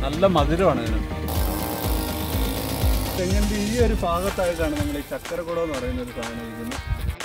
നല്ല മധുരമാണ് ഇതിന് തെങ്ങിൻ്റെ ഈ ഒരു ഭാഗത്തായിട്ടാണ് നമ്മൾ ഈ ചക്കരക്കുടം എന്ന് പറയുന്ന ഒരു സാധനം ഇരിക്കുന്നത്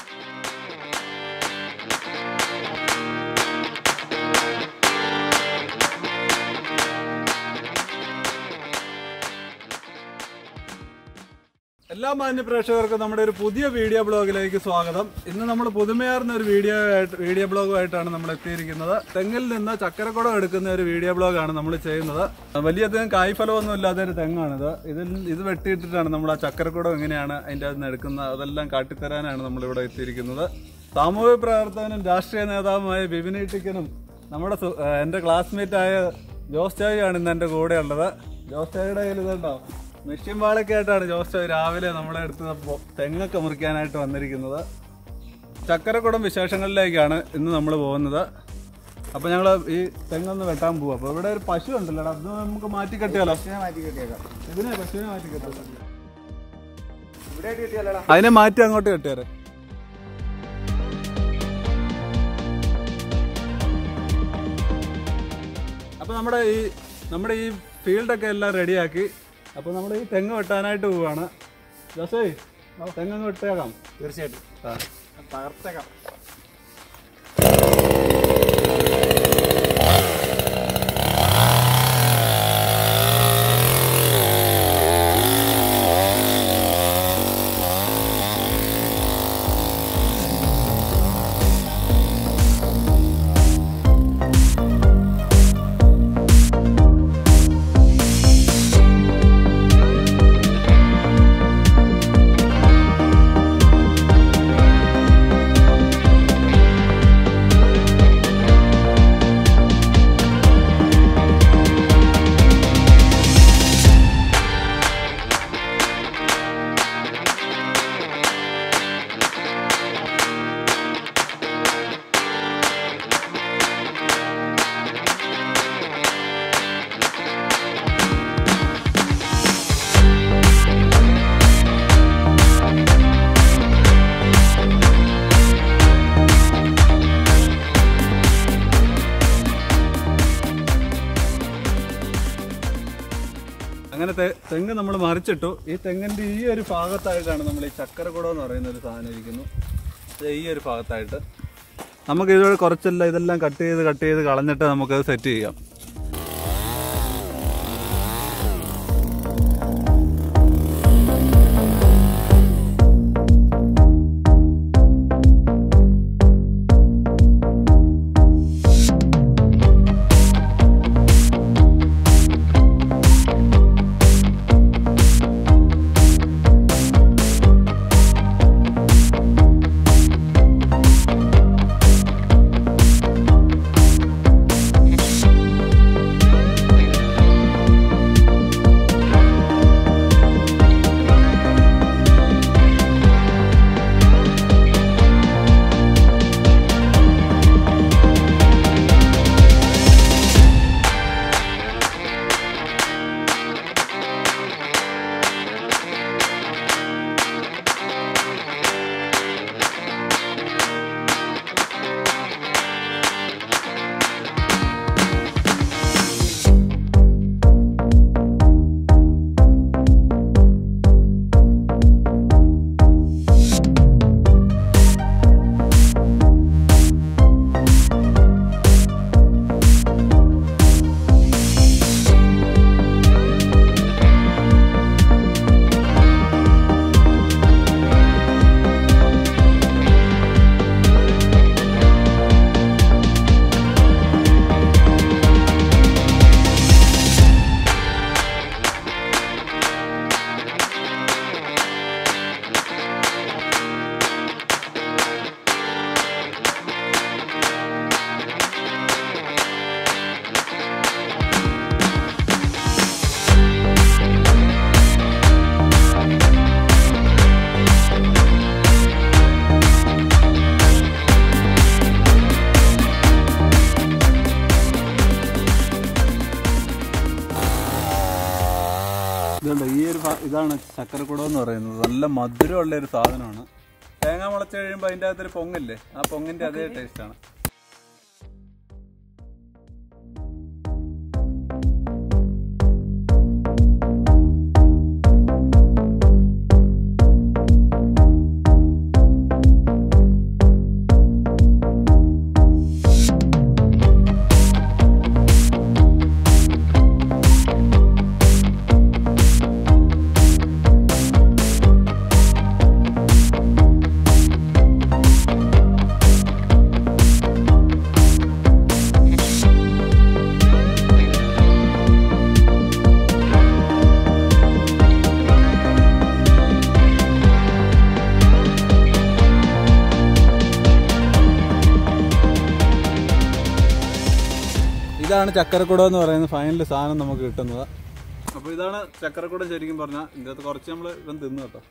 എല്ലാ മാന്യ പ്രേക്ഷകർക്കും നമ്മുടെ ഒരു പുതിയ വീഡിയോ ബ്ലോഗിലേക്ക് സ്വാഗതം ഇന്ന് നമ്മൾ പുതുമയാർന്ന ഒരു വീഡിയോ ആയിട്ട് വീഡിയോ ബ്ലോഗുമായിട്ടാണ് നമ്മൾ എത്തിയിരിക്കുന്നത് തെങ്ങിൽ നിന്ന് ചക്കരക്കുടം എടുക്കുന്ന ഒരു വീഡിയോ ബ്ലോഗാണ് നമ്മൾ ചെയ്യുന്നത് വലിയധികം കായ്ഫലമൊന്നും ഇല്ലാത്ത ഒരു തെങ്ങാണിത് ഇതിൽ ഇത് വെട്ടിയിട്ടിട്ടാണ് നമ്മൾ ആ ചക്കരക്കുടം എങ്ങനെയാണ് അതിൻ്റെ അകത്ത് നിന്ന് എടുക്കുന്നത് അതെല്ലാം കാട്ടിത്തരാനാണ് നമ്മളിവിടെ എത്തിയിരിക്കുന്നത് സാമൂഹ്യ പ്രവർത്തകനും രാഷ്ട്രീയ നേതാവുമായ ബിബിൻ ടിക്കനും നമ്മുടെ സു- ഏഹ് എൻ്റെ ക്ലാസ്മേറ്റ് ആയ ജോസ് ചായയാണ് ഇന്ന് എൻ്റെ കൂടെ ഉള്ളത് ജോസ് ചായയുടെ കയ്യിൽ ഇതുണ്ടോ മെഷീൻ വാളൊക്കെ ആയിട്ടാണ് ജോസ് ചായ രാവിലെ നമ്മളെ അടുത്ത് പൊ- തെങ്ങൊക്കെ മുറിക്കാനായിട്ട് വന്നിരിക്കുന്നത് ചക്കരക്കുടം വിശേഷങ്ങളിലേക്കാണ് ഇന്ന് നമ്മൾ പോകുന്നത് അപ്പോൾ ഞങ്ങൾ ഈ തെങ്ങൊന്ന് വെട്ടാൻ പോവാം അപ്പോൾ ഇവിടെ ഒരു പശു ഉണ്ടല്ലോ അത് നമുക്ക് മാറ്റി കെട്ടിയാലോ മാറ്റി കിട്ടിയേക്കാം ഇതിനെ പശുവിനെ മാറ്റി കെട്ടാം ഇവിടെ കിട്ടിയല്ലടാ അതിനെ മാറ്റി അങ്ങോട്ട് കെട്ടിയാരെ അപ്പോൾ നമ്മുടെ ഈ നമ്മുടെ ഈ ഫീൽഡൊക്കെ എല്ലാം റെഡിയാക്കി അപ്പോൾ നമ്മൾ ഈ തെങ്ങ് വെട്ടാനായിട്ട് പോവാണ് ജോസേ തെങ്ങ് വെട്ടേക്കാം തീർച്ചയായിട്ടും ആ. തകർത്തേക്കാം അങ്ങനെ തെ- തെങ്ങ് നമ്മൾ മറിച്ചിട്ടു ഈ തെങ്ങിൻ്റെ ഈ ഒരു ഭാഗത്തായിട്ടാണ് നമ്മൾ ഈ ചക്കരക്കുടം എന്ന് പറയുന്ന ഒരു സാധനം ഇരിക്കുന്നു ദേ ഈ ഒരു ഭാഗത്തായിട്ട് നമുക്ക് ഇതുവരെ കുറച്ചെല്ലാം ഇതെല്ലാം കട്ട് ചെയ്ത് കട്ട് ചെയ്ത് കളഞ്ഞിട്ട് നമുക്കത് സെറ്റ് ചെയ്യാം ഇതുണ്ട് ഈ ഒരു ഭാ- ഇതാണ് ചക്കരക്കുടം എന്ന് പറയുന്നത് നല്ല മധുരമുള്ള ഒരു സാധനമാണ് തേങ്ങ മുളച്ച് കഴിയുമ്പോൾ അതിൻ്റെ അകത്തൊരു പൊങ്ങില്ലേ ആ പൊങ്ങിന്റെ അതേ ടേസ്റ്റാണ് ഇതാണ് ചക്കരക്കുടം എന്ന് പറയുന്ന ഫൈനൽ സാധനം നമുക്ക് കിട്ടുന്നത് അപ്പൊ ഇതാണ് ചക്കരക്കുടം ശരിക്കും പറഞ്ഞാൽ ഇതിനകത്ത് കുറച്ച് നമ്മൾ ഇവൻ തിന്നു കേട്ടോ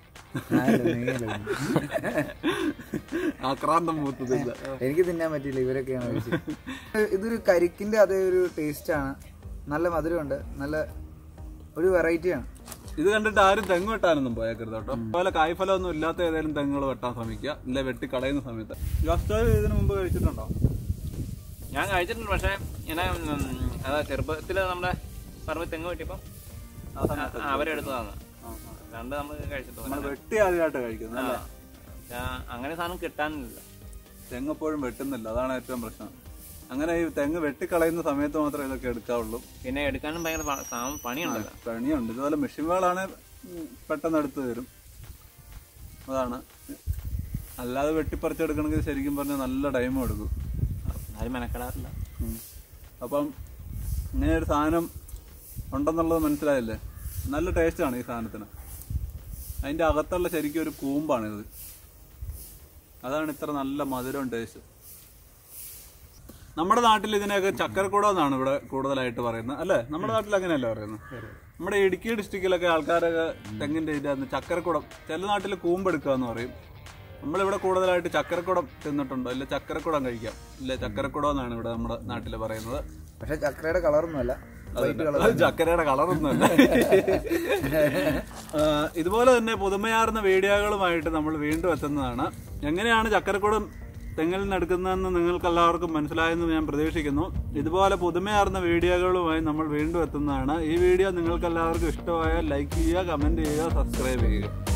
ആക്രാന്തം മൂത്തതില്ല എനിക്ക് തിന്നാൻ പറ്റില്ല ഇവരൊക്കെയാണ് കഴിച്ചത്. ഇതൊരു കരിക്കിന്റെ അതേ ഒരു ടേസ്റ്റ് ആണ് നല്ല മധുരമുണ്ട് നല്ല ഒരു വെറൈറ്റിയാണ് ഇത് കണ്ടിട്ട് ആരും തെങ്ങ് വെട്ടാനൊന്നും പോയേക്കരുത് കേട്ടോ അതുപോലെ കായ്ഫലം ഒന്നും ഇല്ലാത്ത ഏതെങ്കിലും തെങ്ങുകൾ വെട്ടാൻ ശ്രമിക്കുക ഇല്ല വെട്ടി കളയുന്ന സമയത്ത് ജസ്റ്റ് ഇതിനു മുമ്പ് കഴിച്ചിട്ടുണ്ടോ ഞാൻ കഴിച്ചിട്ടുണ്ട് പക്ഷെ ഇങ്ങനെ ഉം, അതാ ചെറുപ്പത്തിൽ നമ്മുടെ പറമ്പിൽ തെങ്ങ് വെട്ടിയപ്പോ ആ സമയത്ത് ആ, അവരെടുത്തതാണ് രണ്ട് നമ്മൾ കഴിച്ചിട്ടുണ്ട് നമ്മൾ വെട്ടി ആദ്യമായിട്ട് കഴിക്കുന്നത് അല്ലേ പക്ഷെ അങ്ങനെ സാധനം കിട്ടാനില്ല തെങ്ങ് എപ്പോഴും വെട്ടുന്നില്ല അതാണ് ഏറ്റവും പ്രശ്നം അങ്ങനെ ഈ തെങ്ങ് വെട്ടിക്കളയുന്ന സമയത്ത് മാത്രമേ ഇതൊക്കെ എടുക്കാവുള്ളൂ പിന്നെ എടുക്കാനും ഭയങ്കര പ- സാ- പണിയുണ്ടല്ലോ പണിയുണ്ട് ഇതുപോലെ മെഷീനുകളാണ് പെട്ടെന്ന് എടുത്തു തരും അതാണ് അല്ലാതെ വെട്ടിപ്പറിച്ചെടുക്കണമെങ്കിൽ ശരിക്കും പറഞ്ഞാൽ നല്ല ടൈമും എടുക്കും ആരും മെനക്കെടാറില്ല ഉം. അപ്പം ഇങ്ങനെ ഒരു സാധനം ഉണ്ടെന്നുള്ളത് മനസ്സിലായില്ലേ നല്ല ടേസ്റ്റാണ് ഈ സാധനത്തിന് അതിൻ്റെ അകത്തുള്ള ശരിക്കും ഒരു കൂമ്പാണിത് അതാണ് ഇത്ര നല്ല മധുരവും ടേസ്റ്റ് നമ്മുടെ നാട്ടിൽ ഇതിനെയൊക്കെ ചക്കരക്കുടം എന്നാണ് ഇവിടെ കൂടുതലായിട്ട് പറയുന്നത് അല്ലേ നമ്മുടെ നാട്ടിൽ അങ്ങനെയല്ലേ പറയുന്നത് നമ്മുടെ ഇടുക്കി ഡിസ്ട്രിക്റ്റിലൊക്കെ ആൾക്കാരൊക്കെ തെങ്ങിൻ്റെ ഇതിനകത്ത് ചക്കരക്കുടം ചില നാട്ടിൽ കൂമ്പെടുക്കുക എന്ന് പറയും നമ്മളിവിടെ കൂടുതലായിട്ട് ചക്കരക്കുടം തിന്നിട്ടുണ്ടോ ഇല്ല ചക്കരക്കുടം കഴിക്കാം ഇല്ല ചക്കരക്കുടം എന്നാണ് ഇവിടെ നമ്മുടെ നാട്ടിൽ പറയുന്നത് പക്ഷെ ചക്രയുടെ കളറൊന്നുമല്ല വൈറ്റ് കളർ അത് ചക്കരയുടെ കളറൊന്നുമല്ല ആ, ഇതുപോലെ തന്നെ പുതുമയാർന്ന വീഡിയോകളുമായിട്ട് നമ്മൾ വീണ്ടും എത്തുന്നതാണ് എങ്ങനെയാണ് ചക്കരക്കുടം തെങ്ങിൽ നിന്ന് എടുക്കുന്നതെന്ന് നിങ്ങൾക്ക് എല്ലാവർക്കും മനസ്സിലായെന്ന് ഞാൻ പ്രതീക്ഷിക്കുന്നു ഇതുപോലെ പുതുമയാർന്ന വീഡിയോകളുമായി നമ്മൾ വീണ്ടും എത്തുന്നതാണ് ഈ വീഡിയോ നിങ്ങൾക്ക് എല്ലാവർക്കും ഇഷ്ടമായാൽ ലൈക്ക് ചെയ്യുക കമന്റ് ചെയ്യുക സബ്സ്ക്രൈബ് ചെയ്യുക